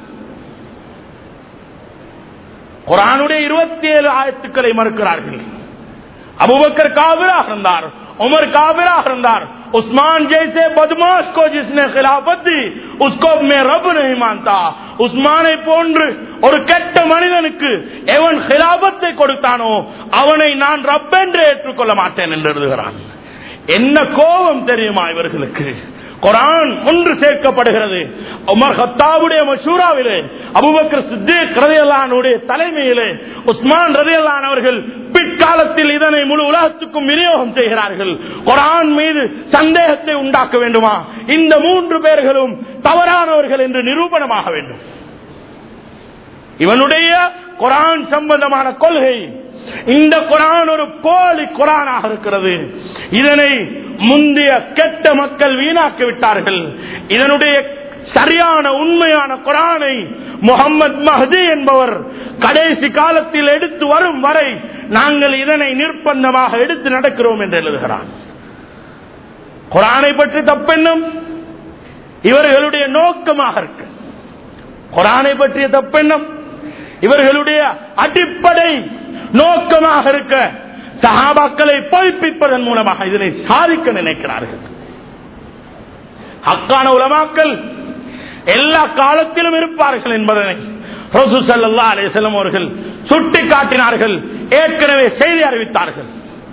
குரானுடைய இருபத்தி ஏழு ஆயத்துக்களை மறுக்கிறார்கள் अबूबकर काबिरा இருந்தார் उमर काबिरा இருந்தார் उस्मान जैसे बदमाश को जिसने खिलाफत दी उसको मैं रब नहीं मानता உஸ்மானை போன்று ஒரு கெட்ட மனிதனுக்கு எவன் ஹிலாபத்தை கொடுத்தானோ அவனை நான் ரப் என்று ஏற்றுக்கொள்ள மாட்டேன் என்று எழுதுகிறான் என்ன கோபம் தெரியுமா இவர்களுக்கு குரான் ஒன்று சேர்க்கப்படுகிறது உமர் ஹத்தாவுடைய மசூராவிலே அபுபக்கர் சித்திக் ரதியல்லானுடைய தலைமையிலே உஸ்மான் ரதியல்லான் அவர்கள் பிற்காலத்தில் இதனை முழு உலகத்துக்கும் விநியோகம் செய்கிறார்கள் குரான் மீது சந்தேகத்தை உண்டாக்க வேண்டுமா இந்த மூன்று பேர்களும் தவறானவர்கள் என்று நிரூபணமாக வேண்டும் இவனுடைய குரான் சம்பந்தமான கொள்கை இந்த குரான் ஒரு போலி குரானாக இருக்கிறது இதனை முந்தைய கெட்ட மக்கள் வீணாக்கி விட்டார்கள் இதனுடைய சரியான உண்மையான குரானை முகமது மஹதி என்பவர் கடைசி காலத்தில் எடுத்து வரும் வரை நாங்கள் இதனை நிர்பந்தமாக எடுத்து நடக்கிறோம் என்று எழுதுகிறான் குரானை பற்றி தப்பென்னும் இவர்களுடைய நோக்கமாக இருக்கு குரானை பற்றிய தப்பென்னும் இவர்களுடைய அடிப்படை நோக்கமாக இருக்க சஹாபாக்களை பொய்ப்பிப்பதன் மூலமாக இதனை சாதிக்க நினைக்கிறார்கள் அக்கான உலமாக்கள் எல்லா காலத்திலும் இருப்பார்கள் என்பதனை ரசூ சல்லா அலிசல்லம் அவர்கள் சுட்டி காட்டினார்கள் ஏற்கனவே செய்தி அறிவித்தார்கள்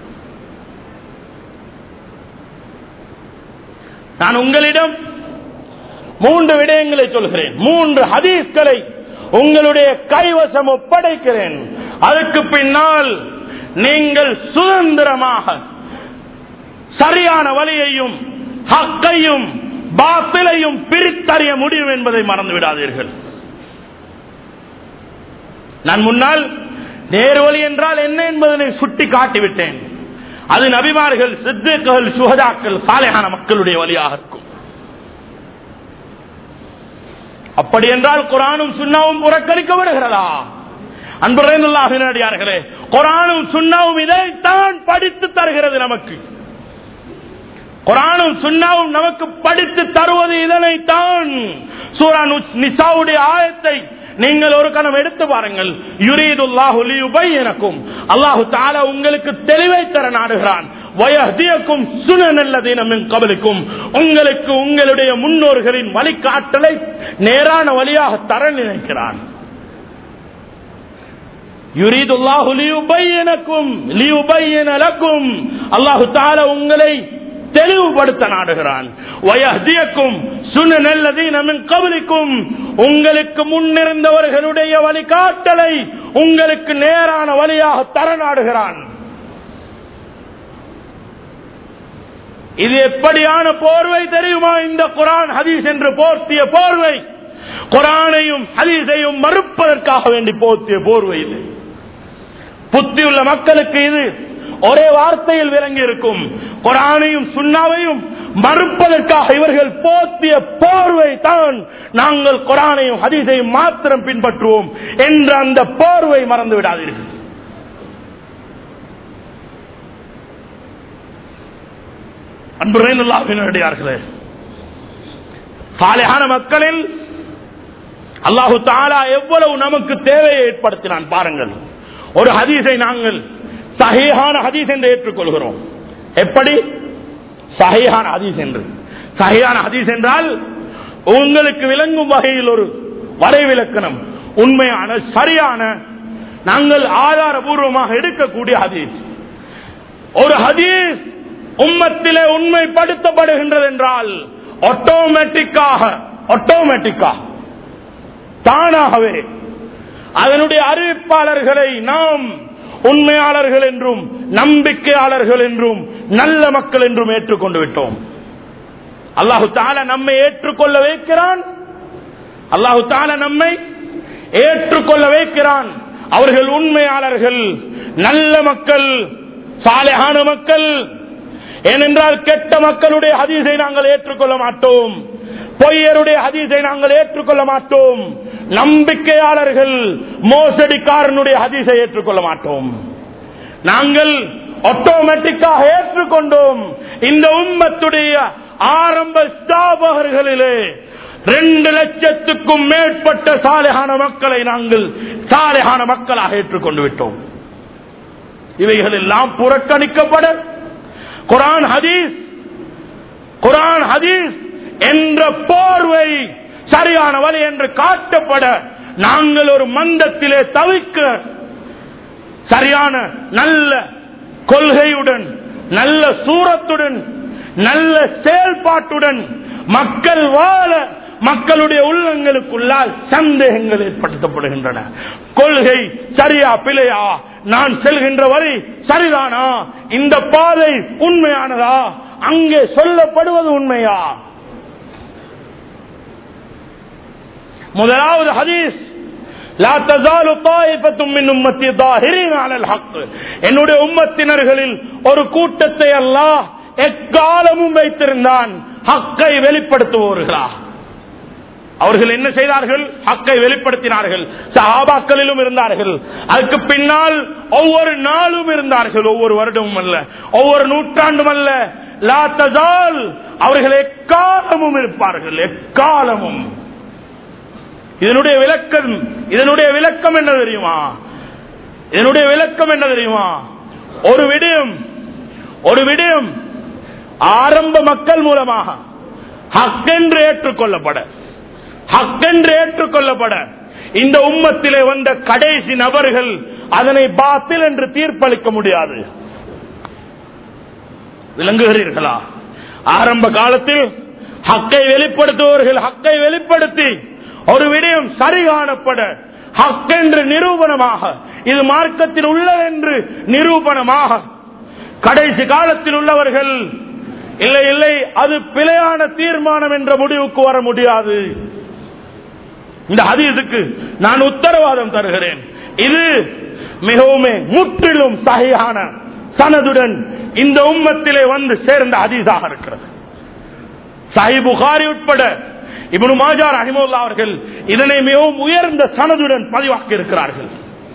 நான் உங்களிடம் மூன்று விடயங்களை சொல்கிறேன் மூன்று ஹதீஸ்களை உங்களுடைய கைவசம் ஒப்படைக்கிறேன் அதுக்கு பின்னால் நீங்கள் சுதந்திரமாக சரியான வழியையும் ஹக்கையும் பாத்திலையும் பிரித்தறிய முடியும் என்பதை மறந்து விடாதீர்கள் நான் முன்னால் நேர்வழி என்றால் என்ன என்பதனை சுட்டி காட்டிவிட்டேன் அது நபிமார்கள் சித்துக்கள் சுகதாக்கள் சாலையான மக்களுடைய வழியாக இருக்கும் அப்படி என்றால் குரானும் சுண்ணாவும் புறக்கணிக்கப்படுகிறதா அன்புரையார்களே குரானும் சுண்ணாவும் இதைத்தான் படித்து தருகிறது நமக்கு குரானும் சுண்ணாவும் நமக்கு படித்து தருவது இதனைத்தான் சூரா நிசாவுடைய ஆயத்தை நீங்கள் ஒரு கணம் எடுத்து பாருங்கள் யுரீதுல்லாஹு எனக்கும் அல்லாஹு தாலா உங்களுக்கு தெளிவை தர நாடுகிறான் வயதியக்கும் சுனநல்லதீனமின் கபலுக்கும் உங்களுக்கு உங்களுடைய முன்னோர்களின் வழிகாட்டலை நேரான வழியாக தர நினைக்கிறான் யுரீதுல்லாஹு லியுபையனக்கும் லியுபையனலக்கும் அல்லாஹு தாலா உங்களை தெளிவுபடுத்த நாடுகிறான் வயதியக்கும் சுனநல்லதீனமின் கபலிக்கும் உங்களுக்கு முன்னிருந்தவர்களுடைய வழிகாட்டலை உங்களுக்கு நேரான வழியாக தர நாடுகிறான் இது எப்படியான போர்வை தெரியுமா இந்த குரான் ஹதீஸ் என்று போர்த்திய போர்வை குரானையும் ஹதீஸையும் மறுப்பதற்காக வேண்டி போர்த்திய போர்வை இது புத்தியுள்ள மக்களுக்கு இது ஒரே வார்த்தையில் விளங்கி இருக்கும் குரானையும் சுண்ணாவையும் மறுப்பதற்காக இவர்கள் போத்திய போர்வை தான் நாங்கள் குரானையும் ஹதீஸையும் மாத்திரம் பின்பற்றுவோம் என்ற அந்த போர்வை மறந்து விடாதீர்கள் அன்புரையார்களே சாலையான மக்களில் அல்லாஹு தாலா எவ்வளவு நமக்கு தேவையை ஏற்படுத்தினான் பாருங்கள் ஒரு ஹதீஸை நாங்கள் சஹீஹான ஹதீஸ் என்று ஏற்றுக்கொள்கிறோம் எப்படி சஹீஹான ஹதீஸ் என்று சஹீஹான ஹதீஸ் என்றால் உங்களுக்கு விளங்கும் வகையில் ஒரு வரைவிலக்கணம் உண்மையான சரியான நாங்கள் ஆதாரபூர்வமாக எடுக்கக்கூடிய ஹதீஸ் ஒரு ஹதீஸ் உம்மத்திலே உண்மைப்படுத்தப்படுகின்றது என்றால் ஆட்டோமேட்டிக்காக ஆட்டோமேட்டிக்காக தானாகவே அதனுடைய அறிவிப்பாளர்களை நாம் உண்மையாளர்கள் என்றும் நம்பிக்கையாளர்கள் என்றும் நல்ல மக்கள் என்றும் ஏற்றுக்கொண்டு விட்டோம் அல்லாஹு தால நம்மை ஏற்றுக்கொள்ள வைக்கிறான் அல்லாஹு தால நம்மை ஏற்றுக்கொள்ள வைக்கிறான் அவர்கள் உண்மையாளர்கள் நல்ல மக்கள் சாலையான மக்கள் ஏனென்றால் கெட்ட மக்களுடைய ஹதீஸை நாங்கள் ஏற்றுக்கொள்ள மாட்டோம் பொய்யருடைய ஹதீஸை நாங்கள் ஏற்றுக்கொள்ள மாட்டோம் நம்பிக்கையாளர்கள் மோசடிக்காரனுடைய ஹதீஸை ஏற்றுக்கொள்ள மாட்டோம் நாங்கள் ஆட்டோமேட்டிக்காக ஏற்றுக்கொண்டோம் இந்த உம்மத்துடைய ஆரம்ப ஸ்தாபகர்களிலே ரெண்டு லட்சத்துக்கும் மேற்பட்ட சாலையான மக்களை நாங்கள் சாலையான மக்களாக ஏற்றுக்கொண்டு விட்டோம் இவைகள் எல்லாம் புறக்கணிக்கப்பட குரான் ஹதீஸ் குரான் ஹதீஸ் என்ற போர்வை சரியான வழி என்று காட்டப்பட நாங்கள் ஒரு மந்தத்திலே தவிக்க சரியான நல்ல கொள்கையுடன் நல்ல சூரத்துடன் நல்ல செயல்பாட்டுடன் மக்கள் வாழ மக்களுடைய உள்ளங்களுக்குள்ளால் சந்தேகங்கள் ஏற்படுத்தப்படுகின்றன கொள்கை சரியா பிழையா நான் செல்கின்ற வழி சரிதானா இந்த பாதை உண்மையானதா அங்கே சொல்லப்படுவது உண்மையா முதலாவது ஹதீஸ் லா தஸாலு தாயிஃபத்தும் மின் உம்மத்தி ظاهرين على الحق என்னுடைய உம்மத்தினர்களில் ஒரு கூட்டத்தை அல்லாஹ் எக்காலமும் வைத்திருந்தான் ஹக்கை வெளிப்படுத்துவோர்களா அவர்கள் என்ன செய்தார்கள் ஹக்கை வெளிப்படுத்தினார்கள் சஹாபாக்களிலும் இருந்தார்கள் அதுக்கு பின்னால் ஒவ்வொரு நாளும் இருந்தார்கள் ஒவ்வொரு வருடமும் அல்ல ஒவ்வொரு நூற்றாண்டும் அல்ல லா தஸால் அவர்கள் எக்காலமும் இருப்பார்கள் எக்காலமும் இதனுடைய விளக்கம் இதனுடைய விளக்கம் என்ன தெரியுமா இதனுடைய விளக்கம் என்ன தெரியுமா ஒரு விடயம் ஒரு விடயம் ஆரம்ப மக்கள் மூலமாக ஹக்கென்று ஏற்றுக்கொள்ளப்பட ஹக்கென்று ஏற்றுக்கொள்ளப்பட இந்த உம்மத்திலே வந்த கடைசி நபர்கள் அதனை பாத்தில் என்று தீர்ப்பளிக்க முடியாது விளங்குகிறீர்களா ஆரம்ப காலத்தில் ஹக்கை வெளிப்படுத்துபவர்கள் ஹக்கை வெளிப்படுத்தி ஒரு விடயம் சரி காணப்பட ஹக் என்று நிரூபணமாக இது மார்க்கத்தில் உள்ளதென்று நிரூபணமாக கடைசி காலத்தில் உள்ளவர்கள் இல்லை இல்லை அது பிழையான தீர்மானம் என்ற முடிவுக்கு வர முடியாது இந்த ஹதீஸுக்கு நான் உத்தரவாதம் தருகிறேன் இது மிகவும் முற்றிலும் சகையான சனதுடன் இந்த உம்மத்திலே வந்து சேர்ந்த ஹதீஸாக இருக்கிறது சஹி புகாரி உட்பட இப்னு மாஜா ரஹிமுல்லா அவர்கள் இதனை மிகவும் உயர்ந்த சனதுடன் பதிவாக்கி இருக்கிறார்கள்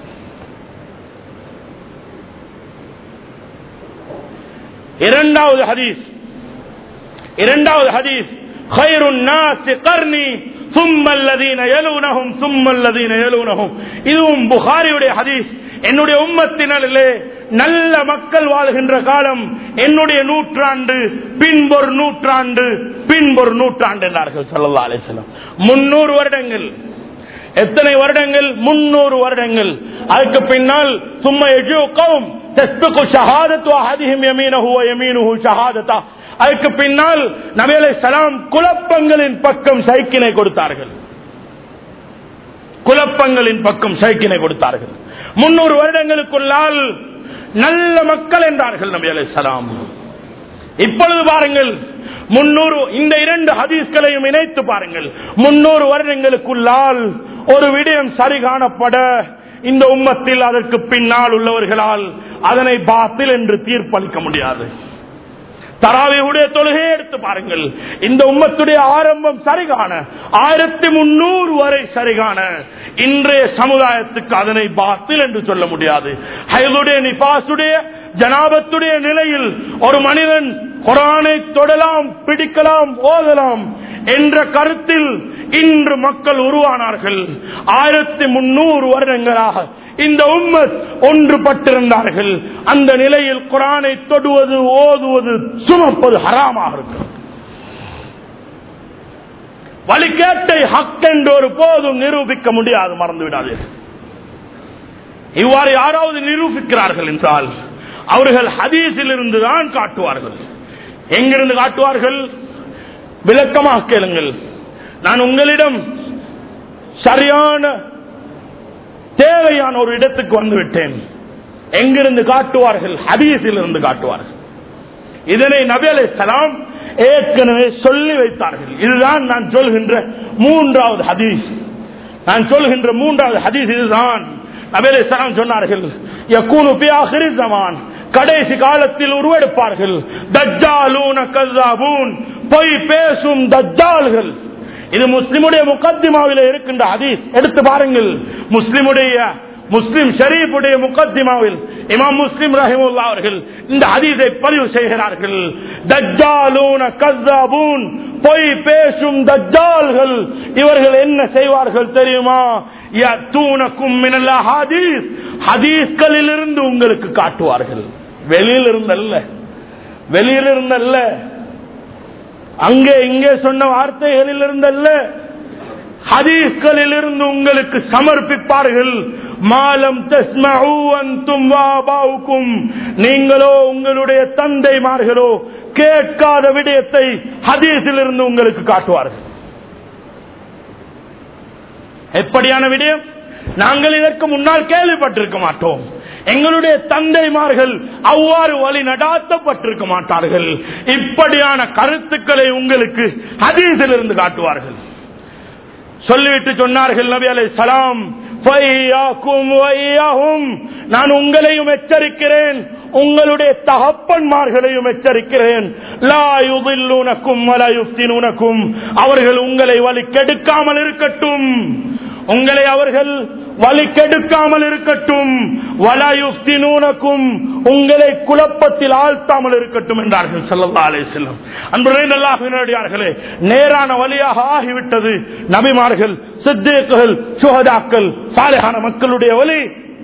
இரண்டாவது ஹதீஸ் இரண்டாவது ஹதீஸ் خير الناس قرني ثم الذين يلونهم ثم الذين يلونهم இதுவும் புகாரியுடைய ஹதீஸ் என்னுடைய உம்மத்தினரிலே நல்ல மக்கள் வாழ்கின்ற காலம் என்னுடைய நூற்றாண்டு பின்பொரு நூற்றாண்டு பின்பொரு நூற்றாண்டு என்றார்கள் சல்லா அலிஸ்லாம் முன்னூறு வருடங்கள் எத்தனை வருடங்கள் முன்னூறு வருடங்கள் அதுக்கு பின்னால் சும்மா எஜுகவும் அதுக்கு பின்னால் நபியலை சலாம் குழப்பங்களின் பக்கம் சைக்கினை கொடுத்தார்கள் குழப்பங்களின் பக்கம் சைக்கினை கொடுத்தார்கள் முன்னூறு வருடங்களுக்குள்ளால் நல்ல மக்கள் என்றார்கள் நபி அலை சலாம் இப்பொழுது பாருங்கள் முன்னூறு இந்த இரண்டு ஹதீஸ்களையும் இணைத்து பாருங்கள் முன்னூறு வருடங்களுக்குள்ளால் ஒரு விடயம் சரி காணப்பட இந்த உம்மத்தில் அதற்கு பின்னால் உள்ளவர்களால் அதனை பாத்தில் என்று தீர்ப்பளிக்க முடியாது தராவியுடைய தொழுகையை எடுத்து பாருங்கள் இந்த உம்மத்துடைய ஆரம்பம் சரிகான ஆயிரத்தி முன்னூறு வரை சரிகான இன்றைய சமுதாயத்துக்கு அதனை பாத்தில் என்று சொல்ல முடியாது ஹைதுடைய நிபாசுடைய ஜனாபத்துடைய நிலையில் ஒரு மனிதன் குரானை தொடலாம் பிடிக்கலாம் ஓதலாம் என்ற கருத்தில் இன்று மக்கள் உருவானார்கள் ஆயிரத்தி முன்னூறு வருடங்களாக இந்த உம்மத் ஒன்றுபட்டிருந்தார்கள் அந்த நிலையில் குரானை தொடுவது ஓதுவது சுமப்பது ஹராமாக இருக்கிறது வழிகேட்டை ஹக் என்று ஒரு போதும் நிரூபிக்க முடியாது மறந்து விடாதீர்கள் இவ்வாறு யாராவது நிரூபிக்கிறார்கள் என்றால் அவர்கள் ஹதீஸில் இருந்து தான் காட்டுவார்கள் எங்கிருந்து காட்டுவார்கள் விளக்கமாக கேளுங்கள் நான் உங்களிடம் சரியான தேவையான ஒரு இடத்துக்கு வந்து விட்டேன் எங்கிருந்து காட்டுவார்கள் ஹதீஸில் இருந்து காட்டுவார்கள் இதனை நபி அலைஹிஸ்ஸலாம் ஏற்கனவே சொல்லி வைத்தார்கள் இதுதான் நான் சொல்கின்ற மூன்றாவது ஹதீஸ் நான் சொல்கின்ற மூன்றாவது ஹதீஸ் இதுதான் நபி அலைஹிஸ்ஸலாம் சொன்னார்கள் யகூனு ஃபி ஆখির ஜமான் கடைசி காலத்தில் உருவெடுப்பார்கள் தஜ்ஜாலூன கஸாபூன் பொய் பேசும் தஜ்ஜால்கள் இது முஸ்லிமுடைய முகத்திமாவில இருக்கின்ற ஹதீஸ் எடுத்து பாருங்கள் முஸ்லிமுடைய முஸ்லிம் ஷரீஃபுடைய முகத்திமாவில் இமாம் முஸ்லிம் ரஹிமுல்லா அவர்கள் இந்த ஹதீஸை பதிவு செய்கிறார்கள் தஜ்ஜாலூன கஸாபூன் பொய் பேசும் தஜ்ஜால்கள் இவர்கள் என்ன செய்வார்கள் தெரியுமா யத்தூனக்கும் மினல் ஹதீஸ் ஹதீஸ்களில் இருந்து உங்களுக்கு காட்டுவார்கள் வெளியில் இருந்தல்ல வெளியில் இருந்தல்ல அங்கே இங்கே சொன்ன வார்த்தைகளில் இருந்தல்ல ஹதீஸ்களில் இருந்து உங்களுக்கு சமர்ப்பிப்பார்கள் மாலம் தஸ்மூக்கும் நீங்களோ உங்களுடைய தந்தைமார்களோ கேட்காத விடயத்தை ஹதீஸில் இருந்து உங்களுக்கு காட்டுவார்கள் எப்படியான விடயம் நாங்கள் இதற்கு முன்னால் கேள்விப்பட்டிருக்க மாட்டோம் எங்களுடைய தந்தைமார்கள் அவ்வாறு வழி நடாத்தப்பட்டிருக்க மாட்டார்கள் இப்படியான கருத்துக்களை உங்களுக்கு ஹதீஸில் இருந்து காட்டுவார்கள் சொல்லிவிட்டு சொன்னார்கள் நபி அலை சலாம் நான் உங்களையும் எச்சரிக்கிறேன் உங்களுடைய தகப்பன்மார்களையும் எச்சரிக்கிறேன் லா யுதில்லூனக்கும் வலா யுஃப்தினூனக்கும் அவர்கள் உங்களை வழி கெடுக்காமல் இருக்கட்டும் உங்களை அவர்கள் வழி கெடுக்காமல் இருக்கட்டும் வலயுப்தினூனக்கும் உங்களை குழப்பத்தில் ஆழ்த்தாமல் இருக்கட்டும் என்றார்கள் சல்லல்லா அலே செல்லம் அன்புரை நல்லார்களே நேரான வழியாக ஆகிவிட்டது நபிமார்கள் சித்தேக்குகள் சுகதாக்கள் சாலையான மக்களுடைய வழி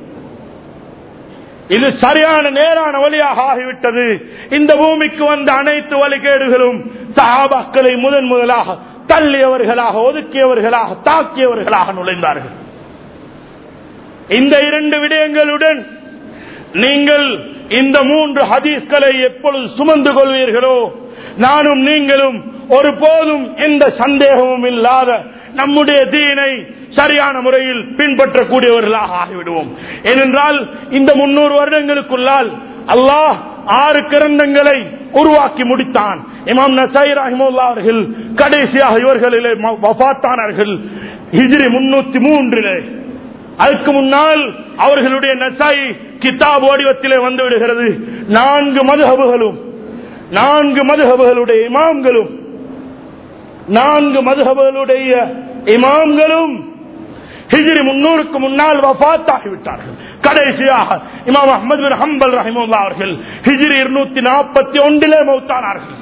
இது சரியான நேரான வழியாக ஆகிவிட்டது இந்த பூமிக்கு வந்த அனைத்து வழிகேடுகளும் சஹாபாக்களை முதன் முதலாக தள்ளியவர்களாக ஒதுக்கியவர்களாக தாக்கியவர்களாக நுழைந்தார்கள் இந்த இரண்டு விடயங்களுடன் நீங்கள் இந்த மூன்று ஹதீஸ்களை எப்பொழுது சுமந்து கொள்வீர்களோ நானும் நீங்களும் ஒருபோதும் எந்த சந்தேகமும் இல்லாத நம்முடைய தீனை சரியான முறையில் பின்பற்றக்கூடியவர்களாக ஆகிவிடுவோம் ஏனென்றால் இந்த முன்னூறு வருடங்களுக்குள்ளால் அல்லாஹ் ஆறு கிரந்தங்களை உருவாக்கி முடித்தான் இமாம் நசை ரஹிமுல்லா அவர்கள் கடைசியாக இவர்களிலே வபாத்தானார்கள் ஹிஜ்ரி முன்னூத்தி மூன்றிலே அதுக்கு முன்னால் அவர்களுடைய நசாய் கிதாப் வடிவத்திலே வந்து விடுகிறது நான்கு மதுஹபுகளும் நான்கு மதுஹபுகளுடைய இமாம்களும் நான்கு மதுஹபுகளுடைய இமாம்களும் ஹிஜ்ரி முன்னூறுக்கு முன்னால் வபாத் ஆகிவிட்டார்கள் கடைசியாக இமாம் அஹமது பின் ஹம்பல் ரஹிமுல்லா அவர்கள் ஹிஜ்ரி இருநூத்தி நாற்பத்தி ஒன்றிலே மௌத்தானார்கள்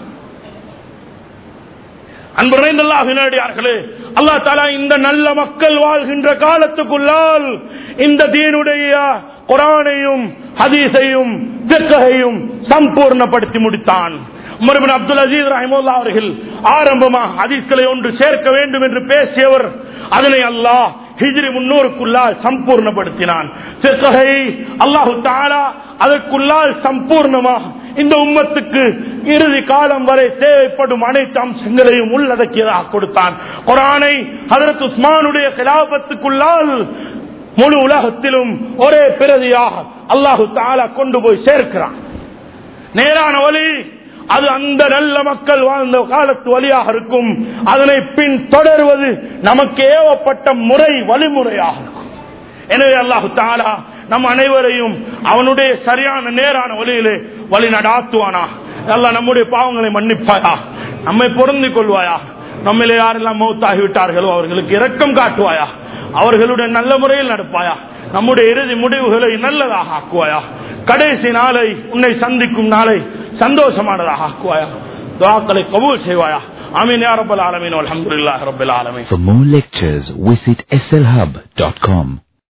அன்பு நிறைந்தல்லாஹினாடியார்களே அல்லா தாலா இந்த நல்ல மக்கள் வாழ்கின்ற காலத்துக்குள்ளால் இந்த தீனுடைய குரானையும் ஹதீஸையும் திக்கையும் சம்பூர்ணப்படுத்தி முடித்தான் உமர்பின் அப்துல் அசீஸ் ரஹிமுல்லா அவர்கள் ஆரம்பமாக ஹதீஸ்களை ஒன்று சேர்க்க வேண்டும் என்று பேசியவர் அதனை அல்லாஹ் ஹிஜ்ரி முன்னூறுக்குள்ளால் சம்பூர்ணப்படுத்தினான் அல்லாஹு தாலா அதற்குள்ளால் சம்பூர்ணமாக இந்த உம்மத்துக்கு இறுதி காலம் வரை தேவைப்படும் அனைத்து அம்சங்களையும் உள்ளடக்கியதாக கொடுத்தான் குரானை ஹதரத் உஸ்மானுடைய கிலாபத்துக்குள்ளால் முழு உலகத்திலும் ஒரே பிரதியாக அல்லாஹு தாலா கொண்டு போய் சேர்க்கிறான் நேரான வழி அது அந்த நல்ல மக்கள் வாழ்ந்த காலத்து வழியாக இருக்கும் அதனை பின் தொடர்வது நமக்கு ஏவப்பட்ட முறை வழிமுறையாக இருக்கும் எனவே அல்லாஹு தாலா நம் அனைவரையும் அவனுடைய சரியான நேரான வழியிலே வழி நடாத்துவானா எல்லாம் நம்முடைய பாவங்களை மன்னிப்பாயா நம்மை பொருந்திக் கொள்வாயா நம்மளே யாரெல்லாம் மௌத்தாகிவிட்டார்களோ அவர்களுக்கு இரக்கம் காட்டுவாயா அவர்களுடைய நல்ல முறையில் நடப்பாயா நம்முடைய இறுதி முடிவுகளை நல்லதாக ஆக்குவாயா கடைசி நாளை உன்னை சந்திக்கும் நாளை சந்தோஷமானதாக ஆக்குவாயா துவாக்களை கபூல் செய்வாயா ஆமீன் யா ரப்பல் ஆலமீன் அல்ஹம்துலில்லாஹி ரப்பில் ஆலமீன் For more lectures, visit slhub.com.